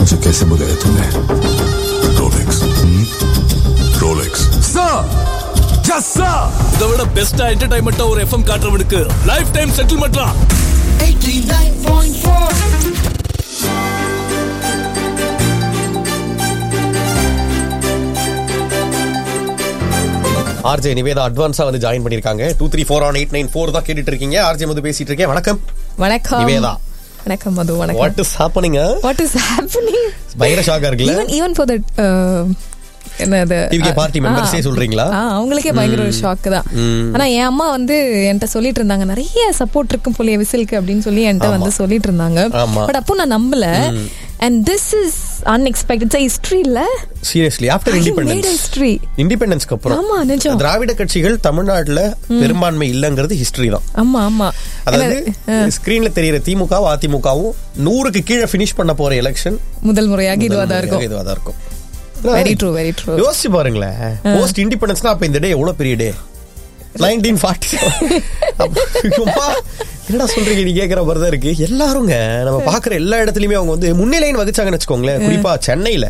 मुझे कैसे बुलाया तूने Rolex Rolex sir yes sir இதை விட பெஸ்டா என்டர்டைன்மெண்டா ஒரு எஃப்எம் காட்டுறவனுக்கு லைஃப் டைம் செட்டில்மெண்ட்லாம் 89.4 ஆர்ஜே நிவேதா அட்வான்ஸா வந்து ஜாயின் பண்ணிருக்காங்க two three four on eight nine four தான் கேட்டுட்டு இருக்கீங்க ஆர்ஜே வந்து பேசிட்டு இருக்கேன் வணக்கம் வணக்கம் நிவேதா. வணக்கம் மது வணக்கம் what is happening what is happening பயங்கர ஷாக்கா இருக்குல்ல ஈவன் ஈவன் ஃபார் தட் என்னது TVK party members ஏ சொல்றீங்களா? ஆ, அவங்களுக்கே பயங்கர ஒரு ஷாக் தான் ஆனா என் அம்மா வந்து என்கிட்ட சொல்லிட்டு இருந்தாங்க நிறைய சப்போர்ட் இருக்கும் போலிய விசிலுக்கு அப்படின்னு சொல்லி என்கிட்ட வந்து சொல்லிட்டு இருந்தாங்க ஆமா. பட் அப்போ நான் நம்பல and this is unexpected history இல்ல சீரியஸ்லி ஆஃப்டர் இண்டிபெண்டன்ஸ் ஹிஸ்டரி இண்டிபெண்டன்ஸ்க்கு அப்புறம் ஆமா, நிஜம். திராவிட கட்சிகள் தமிழ்நாட்டுல பெரும்பான்மை இல்லங்கிறது ஹிஸ்டரி தான் ஆமா ஆமா அதாவது ஸ்கிரீன்ல தெரியுற திமுகவும் அதிமுகவும் நூறுக்கு கீழே பினிஷ் பண்ண போற எலெக்ஷன் முதல் முறையாக இதுவா தான் இருக்கும் இதுவா தான் இருக்கும் வெரி ட்ரூ வெரி ட்ரூ யோசிச்சு பாருங்களேன் போஸ்ட் இண்டிபெண்டன்ஸ்னா அப்ப இந்த டே எவ்வளவு பெரிய டே நைன்டீன் ஃபார்ட்டி என்னடா சொல்றீங்க நீ கேக்குற மாதிரி தான் இருக்கு எல்லாருங்க நம்ம பாக்குற எல்லா இடத்துலயுமே அவங்க வந்து முன்னிலைன்னு வகிச்சாங்கன்னு வச்சுக்கோங்களேன் குறிப்பா சென்னையில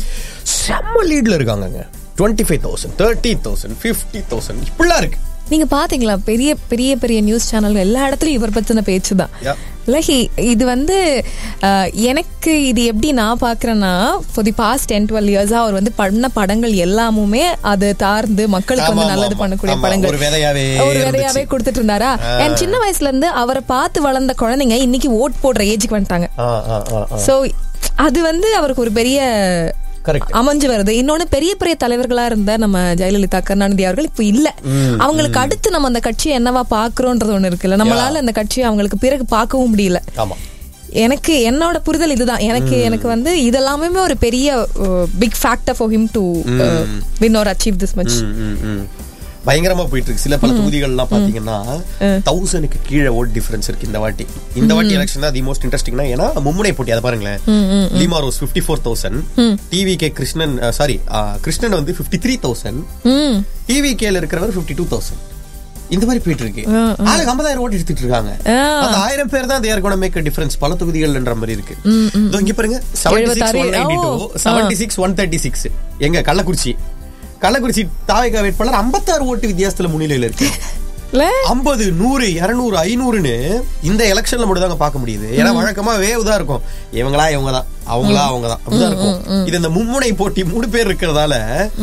செம்ம லீட்ல இருக்காங்கங்க twenty five thousand thirty thousand fifty thousand இப்படிலாம் இருக்கு நீங்க பாத்தீங்களா பெரிய பெரிய பெரிய நியூஸ் சேனல் எல்லா இடத்துலயும் இவர் பத்தின பேச்சு தான் Yeah. இல்ல he- இது வந்து அஹ், எனக்கு இது எப்படி நான் பாக்குறேன்னா for the past ten twelve இயர்ஸா அவர் வந்து பண்ண படங்கள் எல்லாமுமே அது தார்ந்து மக்களுக்கு ஆமா, வந்து ஆமா, நல்லது ஆமா. பண்ணக்கூடிய ஆமா, படங்கள் ஒரு விதையாவே ஒரு இருந்துச்சு. விதையாவே கொடுத்துட்டு இருந்தாரா என் சின்ன வயசுல இருந்து அவரை பார்த்து வளர்ந்த குழந்தைங்க இன்னைக்கு ஓட் போடுற ஏஜுக்கு வந்துட்டாங்க ஆ ஆ ஆ ஆ சோ அது வந்து அவருக்கு ஒரு பெரிய கரெக்ட் அமைஞ்சு வருது இன்னொன்னு பெரிய பெரிய தலைவர்களா இருந்த நம்ம ஜெயலலிதா கருணாநிதி அவர்கள் இப்ப இல்ல அவங்களுக்கு அடுத்து நம்ம அந்த கட்சியை என்னவா பாக்குறோன்றது ஒண்ணு இருக்குல்ல நம்மளால அந்த கட்சியை அவங்களுக்கு பிறகு பார்க்கவும் முடியல ஆமா எனக்கு என்னோட புரிதல் இதுதான் எனக்கு எனக்கு வந்து இதெல்லாமே ஒரு பெரிய big factor for him to win or achieve this much hmm, hmm, ம். பயங்கரமா போயிட்டு இருக்கு சில பல தொகுதிகள்லாம் பாத்தீங்கன்னா தௌசண்ட்க்கு கீழே ஓட் டிஃபரன்ஸ் இருக்கு இந்த வாட்டி இந்த வாட்டி எலெக்ஷன் தான் தி மோஸ்ட் இன்ட்ரெஸ்டிங்னா ஏன்னா மும்முனை போட்டி அதை பாருங்களேன் Leema Rose fifty four thousand TVK Krishnan sorry Krishnan வந்து பிப்டி த்ரீ தௌசண்ட் டிவி கேல இருக்கிறவர் பிப்டி டூ தௌசண்ட் இந்த மாதிரி போயிட்டு இருக்கு ஆளுக்கு ஐம்பதாயிரம் ஓட்டு எடுத்துட்டு இருக்காங்க அந்த ஆயிரம் பேர் தான் தேர் கோட மேக் டிஃபரன்ஸ் பல தொகுதிகள்ன்ற மாதிரி இருக்கு இதோ இங்க பாருங்க seventy six one ninety two seventy six one thirty six எங்க கள்ளக்குறிச்சி கள்ளக்குறிச்சி தாவேகா வேட்பாளர் ஐம்பத்தாறு ஓட்டு வித்தியாசத்துல முன்னிலையில இருக்கு இல்ல ஐம்பது நூறு இருநூறு ஐநூறுன்னு இந்த எலெக்ஷன்ல மட்டும் தாங்க பார்க்க முடியுது ஏன்னா வழக்கமா வேவ் தான் இருக்கும் இவங்களா இவங்க தான் அவங்களா அவங்க தான் அப்படிதான் இருக்கும் இது இந்த மும்முனை போட்டி மூணு பேர் இருக்கிறதால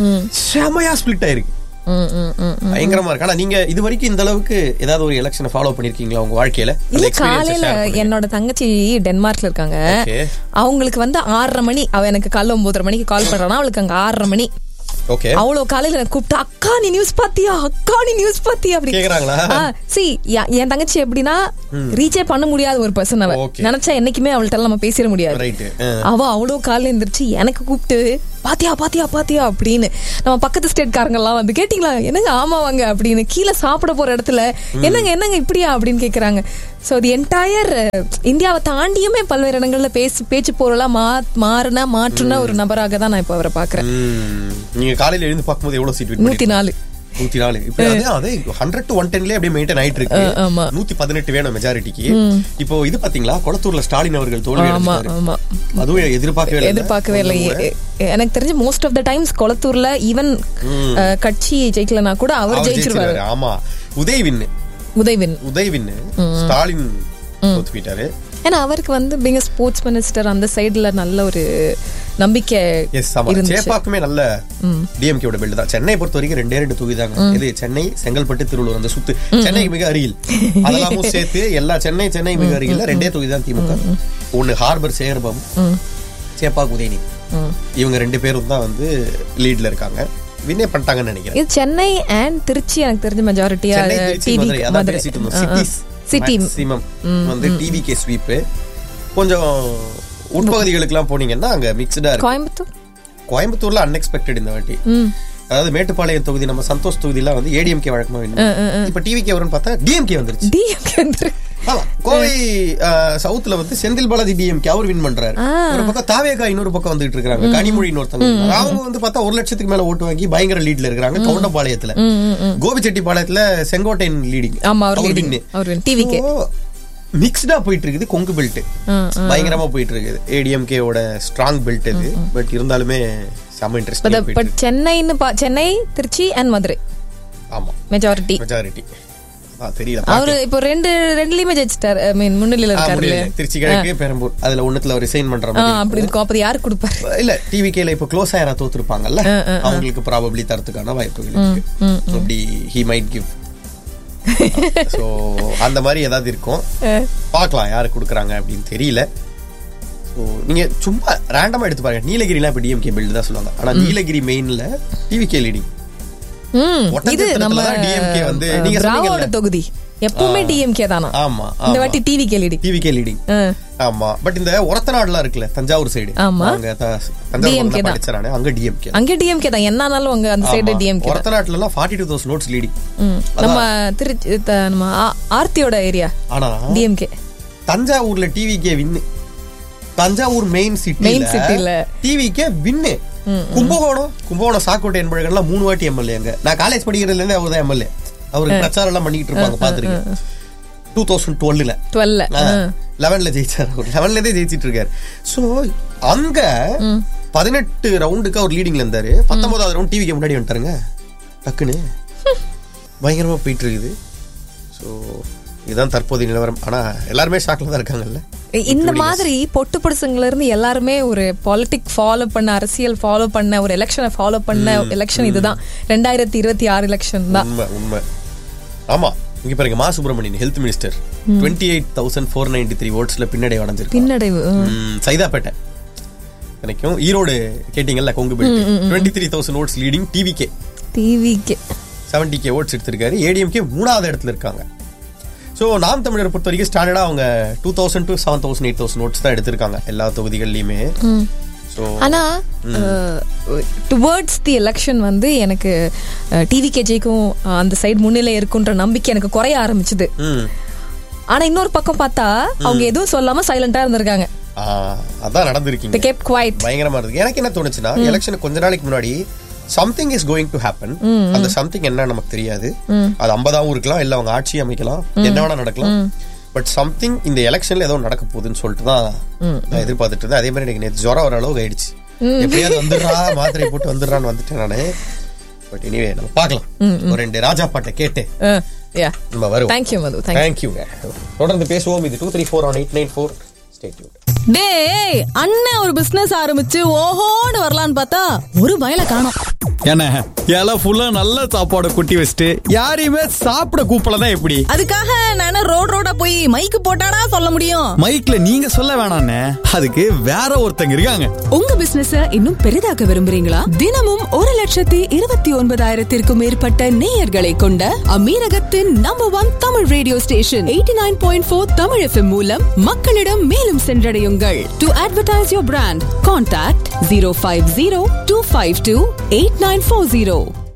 செமையா ஸ்பிளிட் ஆயிருக்கு ம், ம், ம். பயங்கரமா இருக்கு ஆனா நீங்க இது வரைக்கும் இந்த அளவுக்கு ஏதாவது ஒரு எலெக்ஷனை ஃபாலோ பண்ணிருக்கீங்களா உங்க வாழ்க்கையில அந்த இல்ல experience-அ காலையில share பண்ணுங்க. என்னோட தங்கச்சி டென்மார்க்ல இருக்காங்க Okay. அவங்களுக்கு வந்து ஆறரை மணி அவ எனக்கு காலைல ஒன்பதரை மணிக்கு கால் பண்றானா அவளுக்கு அங்க ஆறரை மணி ஓகே அவ்வளவு காலையில எனக்கு கூப்பிட்டு அக்கா நீ நியூஸ் பாத்தியா அக்கா நீ நியூஸ் பாத்தியா அப்படி கேக்குறாங்களா? சி என் தங்கச்சி எப்படின்னா ரீச்சே பண்ண முடியாத ஒரு பர்சன் அவ Okay. நினைச்சா என்னைக்குமே அவள்கிட்ட நம்ம பேசிட முடியாது Right. அவ அவ்வளவு காலையில எந்திரிச்சு எனக்கு கூப்பிட்டு பாத்தியா பாத்தியா பாத்தியா அப்படின்னு நம்ம பக்கத்து ஸ்டேட்காரங்க எல்லாம் வந்து கேட்டீங்களா என்னங்க ஆமாவாங்க அப்படின்னு கீழே சாப்பிட போற இடத்துல என்னங்க என்னங்க இப்படியா அப்படின்னு கேக்குறாங்க சோ தி என்டையர் இந்தியாவை தாண்டியுமே பல்வேறு இடங்கள்ல பேசி பேச்சு பொருளா மா மாறின மாற்றுன ஒரு நபராக தான் நான் இப்ப அவரை பாக்குறேன் ம். நீங்க காலையில எழுந்து பார்க்கும்போது எவ்வளவு சீட் நூத்தி நாலு நூத்தி நாலு இப்ப அதே அதே ஹண்ட்ரட் டு ஒன் டென்லயே அப்படியே மெயின்டைன் ஆயிட்டு இருக்கு ஆ, ஆமா. நூத்தி பதினெட்டு வேணும் மெஜாரிட்டிக்கு இப்போ இது பாத்தீங்களா கொளத்தூர்ல ஸ்டாலின் அவர்கள் தோல்வி ஆமா அடைஞ்சிட்டாரு. ஆமா அதுவும் எதிர்பார்க்கவே இல்லை எதிர்பார்க்கவே இல்லை கொஞ்சம் கூட. எ- எனக்கு தெரிஞ்சு மோஸ்ட் ஆஃப் த டைம்ஸ் கொளத்தூர்ல ஈவன் கட்சி ஜெயிக்கலனா கூட அவர் அவர் ஜெயிச்சிருவாரு ஜெயிச்சிருவாரு. ஆமா உதய் வின்னு உதய்வின் உதய் வின்னு ஸ்டாலின் தோத்து போயிட்டாரு ஏன்னா அவருக்கு வந்து பீங் ஸ்போர்ட்ஸ் மினிஸ்டர் அந்த சைடுல நல்ல ஒரு நம்பிக்கை எஸ் ஆமா இருந்துச்சு சேப்பாக்குமே நல்ல டிஎம்கேவோட பில்டு தான் சென்னை பொறுத்த வரைக்கும் ரெண்டே ரெண்டு தொகுதி தாங்க இது சென்னை செங்கல்பட்டு திருவள்ளூர் அந்த சுத்து சென்னை மிக அருகில் அதெல்லாமும் சேர்த்து எல்லா சென்னை சென்னை மிக அருகில் ரெண்டே தொகுதி தான் திமுக ஒன்னு ஹார்பர் சேகர்பாபு சேப்பாக் உதயநிதி இவங்க ரெண்டு பேரும் தான் வந்து லீட்ல இருக்காங்க வின்னே பண்ணிட்டாங்கன்னு நினைக்கிறேன் இது சென்னை அண்ட் திருச்சி எனக்கு தெரிஞ்ச மெஜாரிட்டியா சென்னை திருச்சி டிவி மதுரை அதான் மதுரை பேசிட்டு இருந்தோம் சிட்டிஸ் சிட்டி மேக்ஸிமம் வந்து டிவி கே ஸ்வீப் கொஞ்சம் உட்பகுதிகளுக்குலாம் போனீங்கன்னா அங்க மிக்சடா இருக்கு கோயம்புத்தூர் கோயம்புத்தூர்ல அன்எக்ஸ்பெக்டட் இந்த வாட்டி அதாவது மேட்டுப்பாளையம் தொகுதி நம்ம சந்தோஷ் தொகுதியெல்லாம் வந்து ஏடிஎம்கே வழக்கமா வேணும் இப்ப டிவிகே வரும்னு பார்த்தா டிஎம்கே வந்துருச்சு டிஎம்கே வந்து ஆமா கோவை அஹ், சவுத்ல வந்து செந்தில் பாலாஜி டிஎம்கே அவர் வின் பண்றாரு ஒரு பக்கம் தாவேகா இன்னொரு பக்கம் வந்துட்டு இருக்காங்க கனிமொழி இன்னொருத்தங்க இருக்காங்க. அவங்க வந்து பார்த்தா ஒரு லட்சத்துக்கு மேல ஓட்டு வாங்கி பயங்கர லீட்ல இருக்காங்க கவுண்டபாளையத்துல கோபிச்செட்டிப்பாளையத்துல செங்கோட்டையன் லீடிங் ஆமா அவர் leading. அவர் டிவிக்கே மிக்ஸ்டா போயிட்டு இருக்குது கொங்கு பெல்ட் பயங்கரமா போயிட்டு இருக்குது ஏடிஎம்கேவோட ஸ்ட்ராங் பெல்ட் இது பட் இருந்தாலுமே செம இன்ட்ரெஸ்டிங் பட் சென்னைன்னு பா- சென்னை திருச்சி அண்ட் மதுரை ஆமா மெஜாரிட்டி மெஜாரிட்டி தெரியல அவரு இப்போ ரெண்டு ரெண்டுலயுமே ஜெயிச்சிட்டாரு ஐ மீன் முன்னிலையில ஆ, இருக்காரு முடியல. திருச்சி கிழக்கு பெரம்பூர் அதுல ஒண்ணுத்துல ரிசைன் பண்ற ஆ, மாதிரி அப்படி இருக்கும் அப்ப யாரு கொடுப்பாரு இல்ல டிவி கேல இப்ப க்ளோஸ் ஆயிரா தோத்துருப்பாங்கல்ல அவங்களுக்கு ப்ராபப்ளி தரத்துக்கான வாய்ப்புகள் இருக்கு அப்படி ஹி மைட் கிவ் சோ அந்த மாதிரி ஏதாவது இருக்கும் பார்க்கலாம் யாரு கொடுக்குறாங்க அப்படின்னு தெரியல ஸோ நீங்க சும்மா ரேண்டமா எடுத்து பாருங்க நீலகிரிலாம் இப்ப டிஎம்கே பில்டு தான் சொல்லுவாங்க ஆனா நீலகிரி மெயின்ல டிவிகே லீடிங் ம், இது ஒட்டஞ்சத்திரத்துல நம்ம தான் DMK வந்து நீங்க பிராவோட சொன்னீங்கல்ல. தொகுதி எப்பவுமே டிஎம்கே தானா ஆமா இந்த வாட்டி டிவி கேளிடி டிவிகே லீடிங் ஆமா பட் இந்த ஒரத்தநாடுலாம் இருக்குல்ல தஞ்சாவூர் சைடு ஆமா. அங்க த- தஞ்சாவூர் DMK தான் தான். படிச்சறானே அங்க டிஎம்கே அங்கே டிஎம்கே தான் என்னன்னாலும் அங்க அந்த சைடு டிஎம்கே தான் ஒரத்தநாட்டுல எல்லாம் forty two thousand votes leading ம். நம்ம திருச்சி த- நம்ம ஆ- ஆர்த்தியோட ஏரியா ஆனா டிஎம்கே தஞ்சாவூர்ல TVK win Thanjavur main Main சிட்டில cityல. டிவிக்கே வின்னு கும்பகோணம் கும்பகோணம் சாக்கோட்டை என்பழகன்லாம் மூணு வாட்டி எம்எல்ஏ அங்க நான் காலேஜ் படிக்கிறதுல இருந்தே அவர் தான் எம்எல்ஏ அவருக்கு பிரச்சாரம் எல்லாம் பண்ணிட்டு இருப்பாங்க பாத்துருக்கேன் டூ தௌசண்ட் டுவெல்ல டுவெல்ல லெவன்ல ஜெயிச்சார் அவர் லெவன்ல இருந்தே ஜெயிச்சிட்டு இருக்காரு சோ அங்க பதினெட்டு ரவுண்டுக்கு அவர் லீடிங்ல இருந்தாரு பத்தொன்பதாவது ரவுண்ட் டிவிக்கு முன்னாடி வந்துட்டாருங்க டக்குன்னு பயங்கரமா போயிட்டு இருக்குது சோ இதுதான் தற்போதைய நிலவரம் ஆனா எல்லாருமே ஷாக்ல தான் இருக்காங்கல்ல இந்த மாதிரி பொட்டு பொடுசுங்கள்ல இருந்து எல்லாருமே ஒரு பாலிடிக் ஃபாலோ பண்ண அரசியல் ஃபாலோ பண்ண ஒரு எலெக்ஷனை ஃபாலோ பண்ண எலெக்ஷன் இதுதான் ரெண்டாயிரத்தி இருபத்தி ஆறு எலெக்ஷன் தான் உண்மை உண்மை ஆமா இங்க பாருங்க Ma Subramanian health minister twenty eight thousand four ninety three ஓட்ஸ்ல பின்னடை அடைஞ்சிருக்கு பின்னடைவு ம். ம், சைதாப்பேட்டை எனக்கும் ஈரோடு கேட்டீங்கல்ல Kongu belt twenty three thousand votes leading TVK டிவிக்கு செவன்டி கே ஓட்ஸ் எடுத்திருக்காரு ஏடிஎம்கே மூணாவது இடத்துல இருக்காங்க ஸோ நாம் தமிழரை பொறுத்த வரைக்கும் ஸ்டாண்டர்டா அவங்க two thousand to seven thousand eight thousand votes தான் எடுத்திருக்காங்க எல்லா தொகுதிகள்லையுமே ஸோ ஆனா டுவர்ட்ஸ் தி எலெக்ஷன் வந்து எனக்கு டிவி கேஜேக்கும் அந்த சைடு முன்னிலை இருக்குன்ற நம்பிக்கை எனக்கு குறைய ஆரம்பிச்சுது ஆனா இன்னொரு பக்கம் பார்த்தா அவங்க எதுவும் சொல்லாம சைலண்டா இருந்திருக்காங்க அதான் நடந்திருக்கீங்க கேப் குவைட் பயங்கரமா இருக்கு எனக்கு என்ன தோணுச்சுன்னா எலெக்ஷனுக்கு கொஞ்ச நாளைக்கு முன்னாடி something is going to happen அந்த சம்திங் என்ன நமக்கு தெரியாது அது ஐம்பதாவும் இருக்கலாம் இல்ல அவங்க ஆட்சி அமைக்கலாம் என்ன வேணா நடக்கலாம் பட் சம்திங் இந்த எலெக்ஷன்ல ஏதோ நடக்க போகுதுன்னு சொல்லிட்டு தான் நான் எதிர்பார்த்துட்டு இருந்தேன் அதே மாதிரி எனக்கு நேற்று ஜுரம் வர அளவுக்கு ஆயிடுச்சு எப்படியாவது வந்துடுறா மாத்திரை போட்டு வந்துடுறான்னு வந்துட்டேன் நானு பட் எனிவே நம்ம பார்க்கலாம் ஒரு ரெண்டு ராஜா பாட்டை கேட்டு யா நம்ம வருவோம் தேங்க்யூ மது தேங்க்யூ தேங்க்யூங்க தொடர்ந்து பேசுவோம் இது two three four one eight nine four ஸ்டேட்யூட் டேய் அண்ணன் ஒரு பிசினஸ் ஆரம்பிச்சு ஓஹோன்னு வரலான்னு பார்த்தா ஒரு பயல காணோம் என்ன இலை ஃபுல்லா நல்ல சாப்பாடு கொட்டி வச்சுட்டு யாரையுமே சாப்பிட கூப்பிடலாம் எப்படி அதுக்காக நான் என்ன ரோட் ரோடா போய் மைக்கு போட்டாடா சொல்ல முடியும் மைக்ல நீங்க சொல்ல வேணாண்ணே அதுக்கு வேற ஒருத்தங்க இருக்காங்க உங்க பிசினஸ இன்னும் பெரிதாக்க விரும்புறீங்களா தினமும் ஒரு லட்சத்தி இருபத்தி ஒன்பதாயிரத்திற்கும் மேற்பட்ட நேயர்களை கொண்ட அமீரகத்தின் number one Tamil radio station eighty nine point four Tamil FM மூலம் மக்களிடம் மேலும் சென்றடையுங்கள் to advertise your brand contact zero five zero two five two eight nine four zero